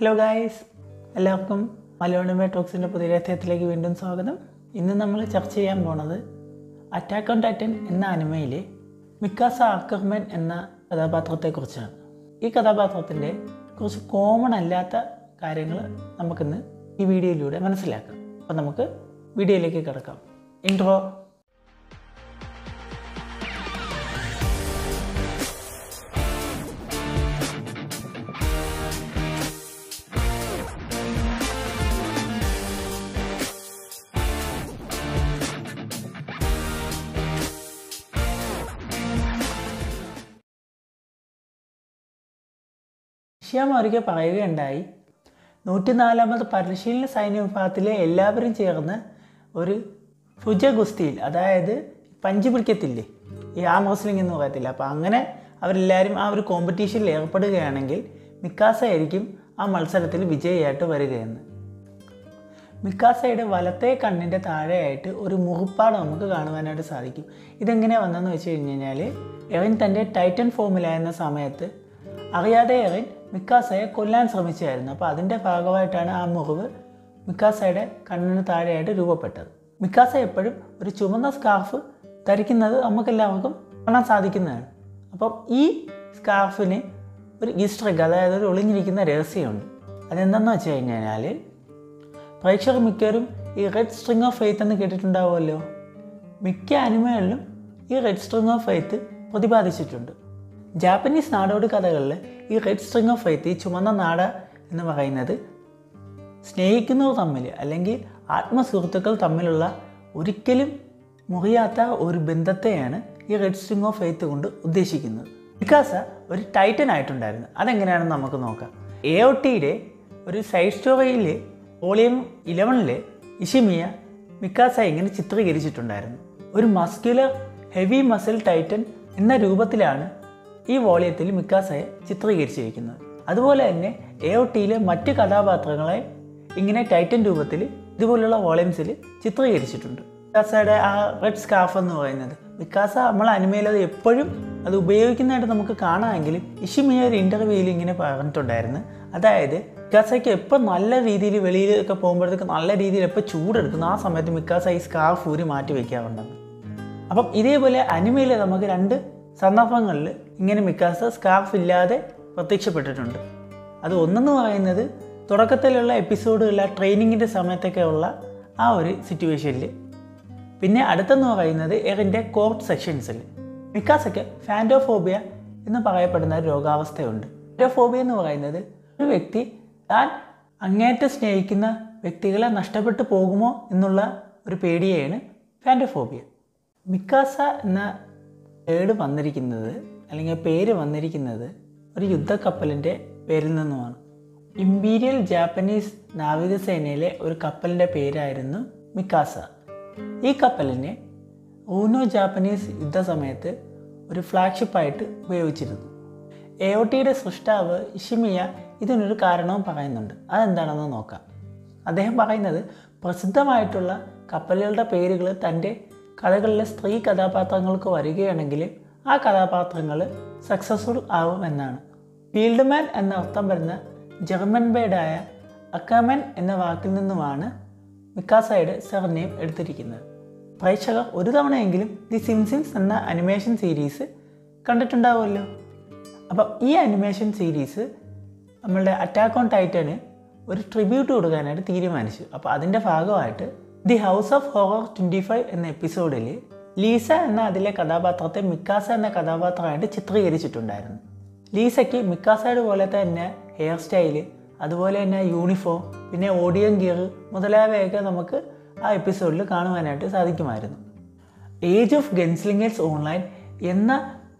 hello guys എല്ലാവർക്കും മലയാളമേ ടോക്സിൻ്റെ പുതിയ അധ്യായത്തിലേക്ക് വീണ്ടും സ്വാഗതം ഇന്ന് നമ്മൾ ചർച്ച ചെയ്യാൻ പോണത് അറ്റാക്ക് ഓൺ ടൈറ്റൻ എന്ന അനിമയിലെ മിക്കാസ അക്കർമൻ എന്ന കഥാപാത്രത്തെക്കുറിച്ചാണ് ഈ കഥാപാത്രത്തിൻ്റെ കുറച്ച് കോമൺ അല്ലാത്ത കാര്യങ്ങൾ നമുക്കിന്ന് ഈ വീഡിയോയിലൂടെ മനസ്സിലാക്കാം അപ്പോൾ നമുക്ക് വീഡിയോയിലേക്ക് കിടക്കാം ഇൻട്രോ ഷ്യാം ഒരിക്കൽ പറയുകയുണ്ടായി നൂറ്റിനാലാമത് പരിശീലന സൈന്യ വിഭാഗത്തിലെ എല്ലാവരും ചേർന്ന് ഒരു ഭുജ ഗുസ്തിയിൽ അതായത് പഞ്ച് പിടിക്കത്തില്ലേ ഈ ആം റെസ്ലിംഗ് എന്ന് പറയത്തില്ല അപ്പോൾ അങ്ങനെ അവരെല്ലാവരും ആ ഒരു കോമ്പറ്റീഷനിൽ ഏർപ്പെടുകയാണെങ്കിൽ മിക്കാസ ആയിരിക്കും ആ മത്സരത്തിൽ വിജയിയായിട്ട് വരികയെന്ന് മിക്കാസയുടെ വലത്തെ കണ്ണിൻ്റെ താഴെയായിട്ട് ഒരു മുറിപ്പാട് നമുക്ക് കാണുവാനായിട്ട് സാധിക്കും ഇതെങ്ങനെയാണ് വന്നതെന്ന് വെച്ച് കഴിഞ്ഞ് കഴിഞ്ഞാൽ എറിൻ തൻ്റെ ടൈറ്റൻ ഫോമിലായിരുന്ന സമയത്ത് അറിയാതെ എറിൻ മിക്കാസയെ കൊല്ലാൻ ശ്രമിച്ചായിരുന്നു അപ്പോൾ അതിൻ്റെ ഭാഗമായിട്ടാണ് ആ മുറിവ് മിക്കാസയുടെ കണ്ണിന് താഴെയായിട്ട് രൂപപ്പെട്ടത് മിക്കാസ എപ്പോഴും ഒരു ചുമന്ന സ്കാർഫ് ധരിക്കുന്നത് നമുക്കെല്ലാവർക്കും കാണാൻ സാധിക്കുന്നതാണ് അപ്പം ഈ സ്കാർഫിന് ഒരു ഈസ്റ്റർ എഗ് അതായത് ഒരു ഒളിഞ്ഞിരിക്കുന്ന രഹസ്യമുണ്ട് അതെന്തെന്ന് വെച്ച് കഴിഞ്ഞാൽ പ്രേക്ഷകർ മിക്കവരും ഈ റെഡ് സ്ട്രിങ് ഓഫ് ഫെയ്ത്ത് എന്ന് കേട്ടിട്ടുണ്ടാവുമല്ലോ മിക്ക അനിമകളിലും ഈ റെഡ് സ്ട്രിങ് ഓഫ് ഫെയ്ത്ത് പ്രതിപാദിച്ചിട്ടുണ്ട് ജാപ്പനീസ് നാടോടി കഥകളിൽ ഈ റെഡ് സ്ട്രിങ് ഓഫ് ഫെയ്ത്ത് ഈ ചുമന്ന നാട എന്ന് പറയുന്നത് സ്നേഹിക്കുന്നവർ തമ്മിൽ അല്ലെങ്കിൽ ആത്മസുഹൃത്തുക്കൾ തമ്മിലുള്ള ഒരിക്കലും മുറിയാത്ത ഒരു ബന്ധത്തെയാണ് ഈ റെഡ് സ്ട്രിങ് ഓഫ് ഫെയ്ത്ത് കൊണ്ട് ഉദ്ദേശിക്കുന്നത് മിക്കാസ ഒരു ടൈറ്റൻ ആയിട്ടുണ്ടായിരുന്നു അതെങ്ങനെയാണെന്ന് നമുക്ക് നോക്കാം എ ഒ ടിയുടെ ഒരു സൈഡ് സ്റ്റോറിയിൽ വോളിയം ഇലവനിൽ ഇഷിമിയ മിക്കാസ ഇങ്ങനെ ചിത്രീകരിച്ചിട്ടുണ്ടായിരുന്നു ഒരു മസ്ക്യുലർ ഹെവി മസിൽ ടൈറ്റൻ എന്ന രൂപത്തിലാണ് ഈ വോളിയത്തിൽ മിക്കാസയെ ചിത്രീകരിച്ചിരിക്കുന്നത് അതുപോലെ തന്നെ എ ഒ ടിയിലെ മറ്റ് കഥാപാത്രങ്ങളെ ഇങ്ങനെ ടൈറ്റൻ രൂപത്തിൽ ഇതുപോലുള്ള വോളിയംസിൽ ചിത്രീകരിച്ചിട്ടുണ്ട് മിക്കാസയുടെ ആ റെഡ് സ്കാർഫ് എന്ന് പറയുന്നത് മിക്കാസ നമ്മൾ അനിമയിൽ അത് എപ്പോഴും അത് ഉപയോഗിക്കുന്നതായിട്ട് നമുക്ക് കാണാമെങ്കിലും ഇഷിമിയ ഒരു ഇൻ്റർവ്യൂവിൽ ഇങ്ങനെ പറഞ്ഞിട്ടുണ്ടായിരുന്നു അതായത് മിക്കാസയ്ക്ക് എപ്പോൾ നല്ല രീതിയിൽ വെളിയിലൊക്കെ പോകുമ്പോഴത്തേക്ക് നല്ല രീതിയിൽ എപ്പോൾ ചൂടെടുക്കുന്നു ആ സമയത്ത് മിക്കാസ ഈ സ്കാർഫ് ഊരി മാറ്റി വയ്ക്കാറുണ്ടെന്ന് അപ്പം ഇതേപോലെ അനിമയിൽ നമുക്ക് രണ്ട് സന്ദർഭങ്ങളിൽ ഇങ്ങനെ മിക്കാസ സ്കാർഫ് ഇല്ലാതെ പ്രത്യക്ഷപ്പെട്ടിട്ടുണ്ട് അത് ഒന്നെന്ന് പറയുന്നത് തുടക്കത്തിലുള്ള എപ്പിസോഡുകളിലെ ട്രെയിനിങ്ങിൻ്റെ സമയത്തൊക്കെ ഉള്ള ആ ഒരു സിറ്റുവേഷനിൽ പിന്നെ അടുത്തെന്ന് പറയുന്നത് എറിൻ്റെ കോർട്ട് സെക്ഷൻസിൽ മിക്കാസയ്ക്ക് ഫാൻറ്റോഫോബിയ എന്ന് പറയപ്പെടുന്ന ഒരു രോഗാവസ്ഥയുണ്ട് ഫാൻറ്റോഫോബിയ എന്ന് പറയുന്നത് ഒരു വ്യക്തി താൻ അങ്ങേറ്റം സ്നേഹിക്കുന്ന വ്യക്തികളെ നഷ്ടപ്പെട്ടു പോകുമോ എന്നുള്ള ഒരു പേടിയെയാണ് ഫാൻറ്റോഫോബിയ മിക്കാസ എന്ന വേർഡ് വന്നിരിക്കുന്നത് അല്ലെങ്കിൽ പേര് വന്നിരിക്കുന്നത് ഒരു യുദ്ധക്കപ്പലിൻ്റെ പേരിൽ നിന്നുമാണ് ഇമ്പീരിയൽ ജാപ്പനീസ് നാവികസേനയിലെ ഒരു കപ്പലിൻ്റെ പേരായിരുന്നു മിക്കാസ ഈ കപ്പലിനെ ഊനോ ജാപ്പനീസ് യുദ്ധസമയത്ത് ഒരു ഫ്ലാഗ്ഷിപ്പായിട്ട് ഉപയോഗിച്ചിരുന്നു എ ഒ ടിയുടെ സൃഷ്ടാവ് ഇഷിമിയ ഇതിനൊരു കാരണവും പറയുന്നുണ്ട് അതെന്താണെന്ന് നോക്കാം അദ്ദേഹം പറയുന്നത് പ്രസിദ്ധമായിട്ടുള്ള കപ്പലുകളുടെ പേരുകൾ തൻ്റെ കഥകളിലെ സ്ത്രീ കഥാപാത്രങ്ങൾക്ക് വരികയാണെങ്കിൽ ആ കഥാപാത്രങ്ങൾ സക്സസ്ഫുൾ ആവും എന്നാണ് ഫീൽഡ്മാൻ എന്ന അർത്ഥം വരുന്ന ജർമ്മൻ ബേഡായ അക്കമൻ എന്ന വാക്കിൽ നിന്നുമാണ് മിക്കാസയുടെ സർനെയിം എടുത്തിരിക്കുന്നത് പ്രേക്ഷകർ ഒരു തവണയെങ്കിലും ദി സിംസിൻസ് എന്ന അനിമേഷൻ സീരീസ് കണ്ടിട്ടുണ്ടാവുമല്ലോ അപ്പം ഈ അനിമേഷൻ സീരീസ് നമ്മളുടെ അറ്റാക്ക് ഓൺ ടൈറ്റന് ഒരു ട്രിബ്യൂട്ട് കൊടുക്കാനായിട്ട് തീരുമാനിച്ചു അപ്പോൾ അതിൻ്റെ ഭാഗമായിട്ട് the house of horror twenty five എന്ന എപ്പിസോഡിൽ ലീസ എന്ന അതിലെ കഥാപാത്രത്തെ മിക്കാസ എന്ന കഥാപാത്രമായിട്ട് ചിത്രീകരിച്ചിട്ടുണ്ടായിരുന്നു ലീസയ്ക്ക് മിക്കാസയുടെ പോലെ തന്നെ ഹെയർ സ്റ്റൈല് അതുപോലെ തന്നെ യൂണിഫോം പിന്നെ ഓഡിയൻ ഗിയർ മുതലായവയൊക്കെ നമുക്ക് ആ എപ്പിസോഡിൽ കാണുവാനായിട്ട് സാധിക്കുമായിരുന്നു ഏജ് ഓഫ് ഗെൻസ്ലിംഗേഴ്സ് ഓൺലൈൻ എന്ന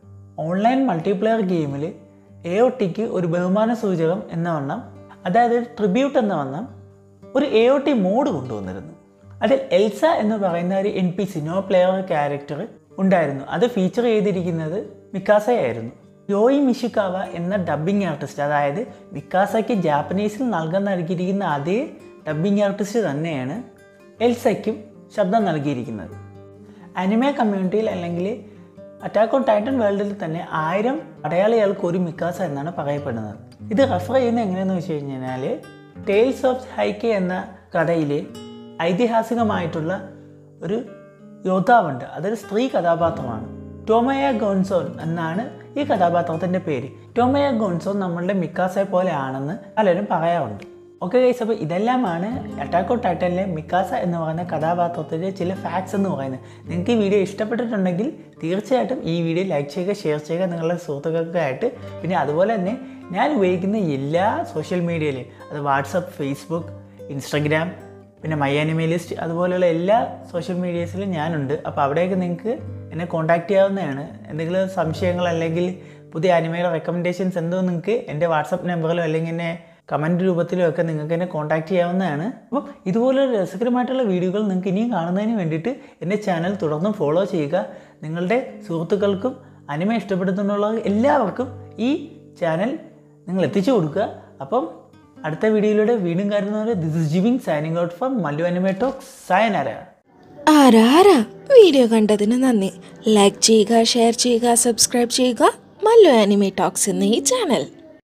ഓൺലൈൻ മൾട്ടിപ്ലെയർ ഗെയിമിൽ എ ഒ ടിക്ക് ഒരു ബഹുമാന സൂചകം എന്ന വണ്ണം അതായത് ട്രിബ്യൂട്ട് എന്ന വണ്ണം ഒരു എ ഒ ടി മോഡ് കൊണ്ടുവന്നിരുന്നു അതിൽ എൽസ എന്ന് പറയുന്ന ഒരു N P C no player character ഉണ്ടായിരുന്നു അത് ഫീച്ചർ ചെയ്തിരിക്കുന്നത് മിക്കാസയായിരുന്നു യോയി മിഷിക്കാവ എന്ന ഡബ്ബിംഗ് ആർട്ടിസ്റ്റ് അതായത് മിക്കാസയ്ക്ക് ജാപ്പനീസിൽ നൽകാൻ നൽകിയിരിക്കുന്ന അതേ ഡബ്ബിംഗ് ആർട്ടിസ്റ്റ് തന്നെയാണ് എൽസയ്ക്കും ശബ്ദം നൽകിയിരിക്കുന്നത് അനിമെ കമ്മ്യൂണിറ്റിയിൽ അല്ലെങ്കിൽ അറ്റാക്ക് ഓൺ ടൈറ്റൻ വേൾഡിൽ തന്നെ ആയിരം പടയാളികൾക്ക് ഒരു മിക്കാസ എന്നാണ് പറയപ്പെടുന്നത് ഇത് റെഫർ ചെയ്യുന്നത് എങ്ങനെയെന്ന് വെച്ച് കഴിഞ്ഞാൽ ടെയിൽസ് ഓഫ് ഹൈക്കെ എന്ന കഥയിൽ ഐതിഹാസികമായിട്ടുള്ള ഒരു യോദ്ധാവുണ്ട് അതൊരു സ്ത്രീ കഥാപാത്രമാണ് ടോമയ ഗോൺസോൺ എന്നാണ് ഈ കഥാപാത്രത്തിൻ്റെ പേര് ടോമയ ഗോൺസോൺ നമ്മളുടെ മിക്കാസെ പോലെ ആണെന്ന് പലരും പറയാറുണ്ട് ഓക്കെ ഗൈസ് അപ്പോൾ ഇതെല്ലാമാണ് അറ്റാക്ക് ഓൺ ടൈറ്റനിലെ മിക്കാസ എന്ന് പറയുന്ന കഥാപാത്രത്തിൻ്റെ ചില ഫാക്ട്സ് എന്ന് പറയുന്നത് നിങ്ങൾക്ക് ഈ വീഡിയോ ഇഷ്ടപ്പെട്ടിട്ടുണ്ടെങ്കിൽ തീർച്ചയായിട്ടും ഈ വീഡിയോ ലൈക്ക് ചെയ്യുക ഷെയർ ചെയ്യുക നിങ്ങളുടെ സുഹൃത്തുക്കൾക്കായിട്ട് പിന്നെ അതുപോലെ തന്നെ ഞാൻ ഉപയോഗിക്കുന്ന എല്ലാ സോഷ്യൽ മീഡിയയിലും അത് വാട്സപ്പ് ഫേസ്ബുക്ക് ഇൻസ്റ്റഗ്രാം പിന്നെ മൈ അനിമേ ലിസ്റ്റ് അതുപോലെയുള്ള എല്ലാ സോഷ്യൽ മീഡിയസിലും ഞാനുണ്ട് അപ്പോൾ അവിടെയൊക്കെ നിങ്ങൾക്ക് എന്നെ കോൺടാക്ട് ചെയ്യാവുന്നതാണ് എന്തെങ്കിലും സംശയങ്ങൾ അല്ലെങ്കിൽ പുതിയ അനിമയുടെ റെക്കമെൻഡേഷൻസ് എന്തോ നിങ്ങൾക്ക് എൻ്റെ വാട്സപ്പ് നമ്പറിലോ അല്ലെങ്കിൽ എന്നെ കമൻറ്റ് രൂപത്തിലോ ഒക്കെ നിങ്ങൾക്ക് എന്നെ കോൺടാക്ട് ചെയ്യാവുന്നതാണ് അപ്പം ഇതുപോലൊരു രസകരമായിട്ടുള്ള വീഡിയോകൾ നിങ്ങൾക്ക് ഇനിയും കാണുന്നതിന് വേണ്ടിയിട്ട് എൻ്റെ ചാനൽ തുടർന്നും ഫോളോ ചെയ്യുക നിങ്ങളുടെ സുഹൃത്തുക്കൾക്കും അനിമ ഇഷ്ടപ്പെടുന്നുള്ള എല്ലാവർക്കും ഈ ചാനൽ നിങ്ങൾ എത്തിച്ചു കൊടുക്കുക അപ്പം അടുത്ത വീഡിയോയിലൂടെ വീണ്ടും കാണുന്നവരെ ദിസ് ഇസ് ജിവിങ് signing out from Mallu anime talks സയനര ആരാ ആരാ വീഡിയോ കണ്ടതിന് നന്ദി ലൈക്ക് ചെയ്യുക ഷെയർ ചെയ്യുക സബ്സ്ക്രൈബ് ചെയ്യുക മല്ലു ആനിമേ ടോക്സ് എന്ന ഈ ചാനൽ